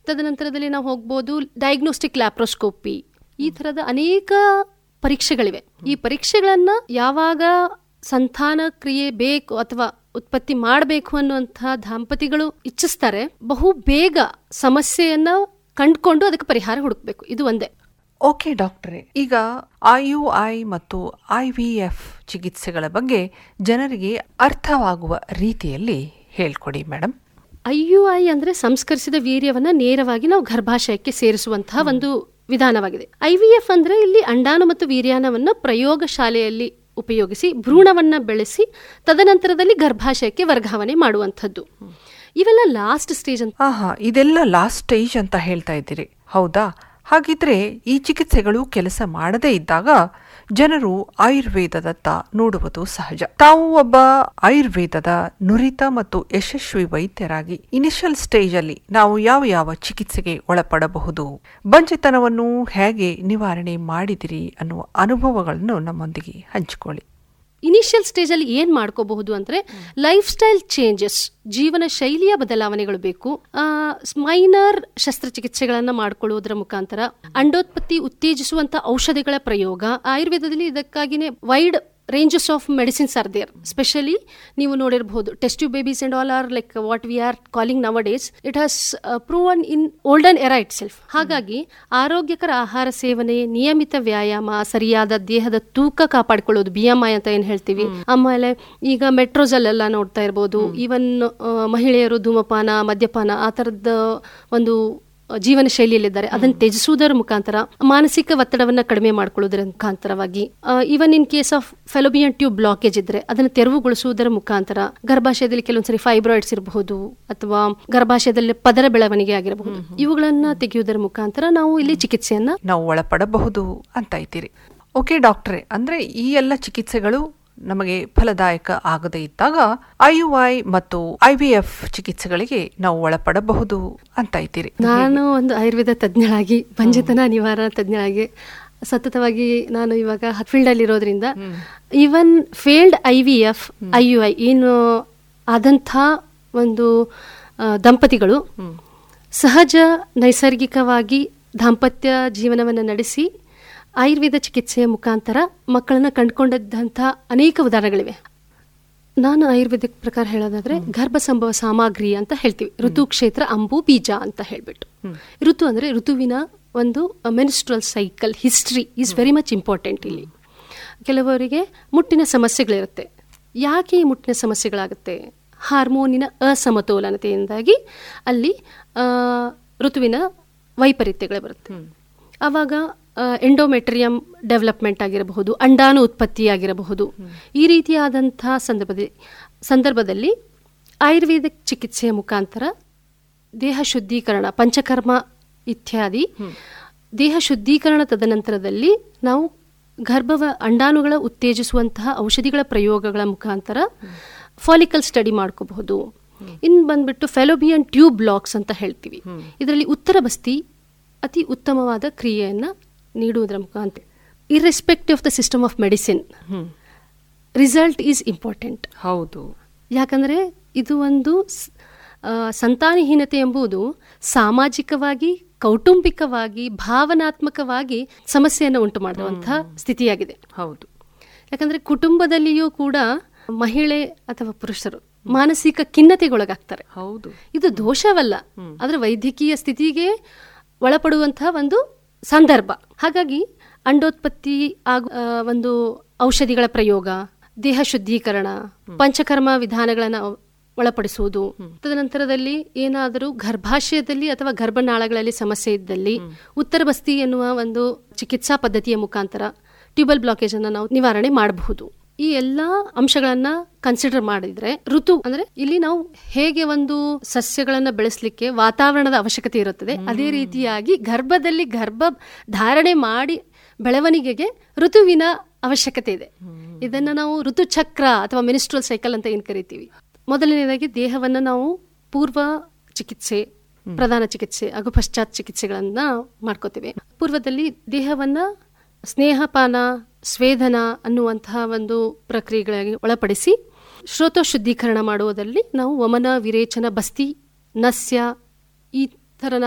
ತದನಂತರದಲ್ಲಿ ನಾವು ಹೋಗ್ಬೋದು ಡಯಾಗ್ನೋಸ್ಟಿಕ್ ಲ್ಯಾಪ್ರೋಸ್ಕೋಪಿ ಈ ಥರದ ಅನೇಕ ಪರೀಕ್ಷೆಗಳಿವೆ ಈ ಪರೀಕ್ಷೆಗಳನ್ನ ಯಾವಾಗ ಸಂತಾನ ಕ್ರಿಯೆ ಬೇಕು ಅಥವಾ ಉತ್ಪತ್ತಿ ಮಾಡಬೇಕು ಅನ್ನುವಂತಹ ದಂಪತಿಗಳು ಇಚ್ಛಿಸ್ತಾರೆ ಬಹು ಬೇಗ ಸಮಸ್ಯೆಯನ್ನ ಕಂಡುಕೊಂಡು ಅದಕ್ಕೆ ಪರಿಹಾರ ಹುಡುಕ್ಬೇಕು ಇದು ಒಂದೇ ಓಕೆ ಡಾಕ್ಟ್ರೇ ಈಗ ಐ ಯು ಐ ಮತ್ತು ಐ ವಿ ಎಫ್ ಚಿಕಿತ್ಸೆಗಳ ಬಗ್ಗೆ ಜನರಿಗೆ ಅರ್ಥವಾಗುವ ರೀತಿಯಲ್ಲಿ ಹೇಳ್ಕೊಡಿ ಮೇಡಮ್ ಐ ಯು ಐ ಅಂದ್ರೆ ಸಂಸ್ಕರಿಸಿದ ವೀರ್ಯವನ್ನ ನೇರವಾಗಿ ನಾವು ಗರ್ಭಾಶಯಕ್ಕೆ ಸೇರಿಸುವಂತಹ ಒಂದು ವಿಧಾನವಾಗಿದೆ ಐ ವಿ ಎಫ್ ಅಂದ್ರೆ ಇಲ್ಲಿ ಅಂಡಾಣು ಮತ್ತು ವೀರ್ಯಾಣವನ್ನ ಪ್ರಯೋಗಶಾಲೆಯಲ್ಲಿ ಉಪಯೋಗಿಸಿ ಭ್ರೂಣವನ್ನ ಬೆಳೆಸಿ ತದನಂತರದಲ್ಲಿ ಗರ್ಭಾಶಯಕ್ಕೆ ವರ್ಗಾವಣೆ ಮಾಡುವಂಥದ್ದು ಇವೆಲ್ಲ ಲಾಸ್ಟ್ ಸ್ಟೇಜ್ ಅಂತ ಆಹಾ ಇದೆಲ್ಲ ಲಾಸ್ಟ್ ಸ್ಟೇಜ್ ಅಂತ ಹೇಳ್ತಾ ಇದ್ದೀರಿ ಹೌದಾ ಹಾಗಿದ್ರೆ ಈ ಚಿಕಿತ್ಸೆಗಳು ಕೆಲಸ ಮಾಡದೇ ಇದ್ದಾಗ ಜನರು ಆಯುರ್ವೇದದತ್ತ ನೋಡುವುದು ಸಹಜ ತಾವು ಒಬ್ಬ ಆಯುರ್ವೇದದ ನುರಿತ ಮತ್ತು ಯಶಸ್ವಿ ವೈದ್ಯರಾಗಿ ಇನಿಷಿಯಲ್ ಸ್ಟೇಜ್ ಅಲ್ಲಿ ನಾವು ಯಾವ ಯಾವ ಚಿಕಿತ್ಸೆಗೆ ಒಳಪಡಬಹುದು ಬಂಜೆತನವನ್ನು ಹೇಗೆ ನಿವಾರಣೆ ಮಾಡಿದಿರಿ ಅನ್ನುವ ಅನುಭವಗಳನ್ನು ನಮ್ಮೊಂದಿಗೆ ಹಂಚಿಕೊಳ್ಳಿ ಇನಿಷಿಯಲ್ ಸ್ಟೇಜ್ ಅಲ್ಲಿ ಏನ್ ಮಾಡ್ಕೋಬಹುದು ಅಂದ್ರೆ ಲೈಫ್ ಸ್ಟೈಲ್ ಚೇಂಜಸ್ ಜೀವನ ಶೈಲಿಯ ಬದಲಾವಣೆಗಳು ಬೇಕು ಮೈನರ್ ಶಸ್ತ್ರಚಿಕಿತ್ಸೆಗಳನ್ನ ಮಾಡ್ಕೊಳ್ಳುವುದರ ಮುಖಾಂತರ ಅಂಡೋತ್ಪತ್ತಿ ಉತ್ತೇಜಿಸುವಂತ ಔಷಧಿಗಳ ಪ್ರಯೋಗ ಆಯುರ್ವೇದದಲ್ಲಿ ಇದಕ್ಕಾಗಿನೇ wide ranges of medicines are there specially ನೀವು ನೋಡಿರಬಹುದು test babies and all are like what we are calling nowadays it has proven in olden era itself ಹಾಗಾಗಿ ಆರೋಗ್ಯಕರ ಆಹಾರ ಸೇವನೆ ನಿಯಮಿತ ವ್ಯಾಯಾಮ ಸರಿಯಾದ ದೇಹದ ತೂಕ ಕಾಪಾಡಿಕೊಳ್ಳೋದು ಬಿ ಎಂ ಐ ಅಂತ ಏನ್ ಹೇಳ್ತೀವಿ ಆಮೇಲೆ ಈಗ ಮೆಟ್ರೋಸಲ್ ಎಲ್ಲ ನೋಡ್ತಾ ಇರ್ಬೋದು ಈವನ್ ಮಹಿಳೆಯರು ಧೂಮಪಾನ ಮದ್ಯಪಾನ ಆ ತರದ ಒಂದು ಜೀವನ ಶೈಲಿಯಲ್ಲಿದ್ದಾರೆ ಅದನ್ನು ತ್ಯಜಿಸುವುದರ ಮುಖಾಂತರ ಮಾನಸಿಕ ಒತ್ತಡವನ್ನ ಕಡಿಮೆ ಮಾಡ್ಕೊಳ್ಳೋದರ ಮುಖಾಂತರವಾಗಿ even in case of fallopian tube blockage ಇದ್ರೆ ಅದನ್ನು ತೆರವುಗೊಳಿಸುವುದರ ಮುಖಾಂತರ ಗರ್ಭಾಶಯದಲ್ಲಿ ಕೆಲವೊಂದ್ಸರಿ ಫೈಬ್ರಾಯ್ಡ್ಸ್ ಇರಬಹುದು ಅಥವಾ ಗರ್ಭಾಶಯದಲ್ಲಿ ಪದರ ಬೆಳವಣಿಗೆ ಆಗಿರಬಹುದು ಇವುಗಳನ್ನ ತೆಗೆಯುವುದರ ಮುಖಾಂತರ ನಾವು ಇಲ್ಲಿ ಚಿಕಿತ್ಸೆಯನ್ನ ನಾವು ಒಳಪಡಬಹುದು ಅಂತ ಇದ್ದೀರಿ ಓಕೆ ಡಾಕ್ಟ್ರೇ ಅಂದ್ರೆ ಈ ಎಲ್ಲ ಚಿಕಿತ್ಸೆಗಳು ನಮಗೆ ಫಲದಾಯಕ ಆಗದೇ ಇದ್ದಾಗ ಐ ಯು ಐ ಮತ್ತು ಐ ವಿ ಎಫ್ ಚಿಕಿತ್ಸೆಗಳಿಗೆ ನಾವು ಒಳಪಡಬಹುದು ಅಂತ ಇದ್ದೀರಿ ನಾನು ಒಂದು ಆಯುರ್ವೇದ ತಜ್ಞಳಾಗಿ ಬಂಜತನ ನಿವಾರಣಾ ತಜ್ಞಳಾಗಿ ಸತತವಾಗಿ ನಾನು ಇವಾಗ ಫೀಲ್ಡ್ ಅಲ್ಲಿ ಇರೋದ್ರಿಂದ even failed I V F I U I ಏನು ಆದಂಥ ಒಂದು ಆ, ದಂಪತಿಗಳು ಸಹಜ ನೈಸರ್ಗಿಕವಾಗಿ ದಾಂಪತ್ಯ ಜೀವನವನ್ನು ನಡೆಸಿ ಆಯುರ್ವೇದ ಚಿಕಿತ್ಸೆಯ ಮುಖಾಂತರ ಮಕ್ಕಳನ್ನ ಕಂಡುಕೊಂಡಂಥ ಅನೇಕ ಉದಾಹರಣೆಗಳಿವೆ ನಾನು ಆಯುರ್ವೇದಿಕ್ ಪ್ರಕಾರ ಹೇಳೋದಾದ್ರೆ ಗರ್ಭ ಸಂಭವ ಸಾಮಗ್ರಿ ಅಂತ ಹೇಳ್ತೀವಿ ಋತು ಕ್ಷೇತ್ರ ಅಂಬು ಬೀಜ ಅಂತ ಹೇಳ್ಬಿಟ್ಟು ಋತು ಅಂದ್ರೆ ಋತುವಿನ ಒಂದು menstrual cycle history is very much important ಇಲ್ಲಿ ಕೆಲವರಿಗೆ ಮುಟ್ಟಿನ ಸಮಸ್ಯೆಗಳಿರುತ್ತೆ ಯಾಕೆ ಈ ಮುಟ್ಟಿನ ಸಮಸ್ಯೆಗಳಾಗುತ್ತೆ ಹಾರ್ಮೋನಿನ ಅಸಮತೋಲನತೆಯಿಂದಾಗಿ ಅಲ್ಲಿ ಆ, ಋತುವಿನ ವೈಪರೀತ್ಯಗಳು ಬರುತ್ತೆ ಆವಾಗ ಎಂಡೋಮೆಟ್ರಿಯಂ ಡೆವಲಪ್ಮೆಂಟ್ ಆಗಿರಬಹುದು ಅಂಡಾಣು ಉತ್ಪತ್ತಿ ಆಗಿರಬಹುದು ಈ ರೀತಿಯಾದಂತಹ ಸಂದರ್ಭದಲ್ಲಿ ಸಂದರ್ಭದಲ್ಲಿ ಆಯುರ್ವೇದಿಕ್ ಚಿಕಿತ್ಸೆಯ ಮುಖಾಂತರ ದೇಹ ಶುದ್ಧೀಕರಣ ಪಂಚಕರ್ಮ ಇತ್ಯಾದಿ ದೇಹ ಶುದ್ಧೀಕರಣ ತದನಂತರದಲ್ಲಿ ನಾವು ಗರ್ಭವ ಅಂಡಾಣುಗಳ ಉತ್ತೇಜಿಸುವಂತಹ ಔಷಧಿಗಳ ಪ್ರಯೋಗಗಳ ಮುಖಾಂತರ ಫಾಲಿಕಲ್ ಸ್ಟಡಿ ಮಾಡ್ಕೋಬಹುದು ಇನ್ ಬಂದ್ಬಿಟ್ಟು ಫೆಲೋಬಿಯನ್ ಟ್ಯೂಬ್ ಬ್ಲಾಕ್ಸ್ ಅಂತ ಹೇಳ್ತೀವಿ ಇದರಲ್ಲಿ ಉತ್ತರ ಬಸ್ತಿ ಅತಿ ಉತ್ತಮವಾದ ಕ್ರಿಯೆಯನ್ನ ನೀಡುವುದರ ಮುಖಾಂತರ irrespective of the system of medicine result is important ಹೌದು ಯಾಕಂದ್ರೆ ಇದು ಒಂದು ಸ್- ಆ, ಸಂತಾನಹೀನತೆ ಎಂಬುದು ಸಾಮಾಜಿಕವಾಗಿ ಕೌಟುಂಬಿಕವಾಗಿ ಭಾವನಾತ್ಮಕವಾಗಿ ಸಮಸ್ಯೆಯನ್ನು ಉಂಟು ಮಾಡುವಂತಹ ಸ್ಥಿತಿಯಾಗಿದೆ ಹೌದು ಯಾಕಂದ್ರೆ ಕುಟುಂಬದಲ್ಲಿಯೂ ಕೂಡ ಮಹಿಳೆ ಅಥವಾ ಪುರುಷರು ಮಾನಸಿಕ ಖಿನ್ನತೆಗೊಳಗಾಗ್ತಾರೆ ಹೌದು ಇದು ದೋಷವಲ್ಲ ಆದ್ರೆ ವೈದ್ಯಕೀಯ ಸ್ಥಿತಿಗೆ ಒಳಪಡುವಂತಹ ಒಂದು ಸಂದರ್ಭ ಹಾಗಾಗಿ ಅಂಡೋತ್ಪತ್ತಿ ಆಗು ಆ, ಒಂದು ಔಷಧಿಗಳ ಪ್ರಯೋಗ ದೇಹ ಶುದ್ಧೀಕರಣ ಪಂಚಕರ್ಮ ವಿಧಾನಗಳನ್ನ ಒಳಪಡಿಸುವುದು ತದನಂತರದಲ್ಲಿ ಏನಾದರೂ ಗರ್ಭಾಶಯದಲ್ಲಿ ಅಥವಾ ಗರ್ಭನಾಳಗಳಲ್ಲಿ ಸಮಸ್ಯೆ ಇದ್ದಲ್ಲಿ ಉತ್ತರ ಬಸ್ತಿ ಎನ್ನುವ ಒಂದು ಚಿಕಿತ್ಸಾ ಪದ್ಧತಿಯ ಮುಖಾಂತರ ಟ್ಯೂಬಲ್ ಬ್ಲಾಕೇಜ್ ಅನ್ನ ನಾವು ನಿವಾರಣೆ ಮಾಡಬಹುದು ಈ ಎಲ್ಲಾ ಅಂಶಗಳನ್ನ ಕನ್ಸಿಡರ್ ಮಾಡಿದ್ರೆ ಋತು ಅಂದ್ರೆ ಇಲ್ಲಿ ನಾವು ಹೇಗೆ ಒಂದು ಸಸ್ಯಗಳನ್ನ ಬೆಳೆಸಲಿಕ್ಕೆ ವಾತಾವರಣದ ಅವಶ್ಯಕತೆ ಇರುತ್ತದೆ ಅದೇ ರೀತಿಯಾಗಿ ಗರ್ಭದಲ್ಲಿ ಗರ್ಭ ಧಾರಣೆ ಮಾಡಿ ಬೆಳವಣಿಗೆಗೆ ಋತುವಿನ ಅವಶ್ಯಕತೆ ಇದೆ ಇದನ್ನ ನಾವು ಋತುಚಕ್ರ ಅಥವಾ ಮಿನಿಸ್ಟ್ರಲ್ ಸೈಕಲ್ ಅಂತ ಏನ್ ಕರಿತೀವಿ ಮೊದಲನೇದಾಗಿ ದೇಹವನ್ನ ನಾವು ಪೂರ್ವ ಚಿಕಿತ್ಸೆ ಪ್ರಧಾನ ಚಿಕಿತ್ಸೆ ಹಾಗೂ ಪಶ್ಚಾತ್ ಚಿಕಿತ್ಸೆಗಳನ್ನ ಮಾಡ್ಕೋತೇವೆ ಪೂರ್ವದಲ್ಲಿ ದೇಹವನ್ನ ಸ್ನೇಹಪಾನ ಸ್ವೇದನ ಅನ್ನುವಂತಹ ಒಂದು ಪ್ರಕ್ರಿಯೆಗಳಿಗೆ ಒಳಪಡಿಸಿ ಶ್ರೋತ ಶುದ್ಧೀಕರಣ ಮಾಡುವುದರಲ್ಲಿ ನಾವು ವಮನ ವಿರೇಚನ ಬಸ್ತಿ ನಸ್ಯ ಈ ಥರ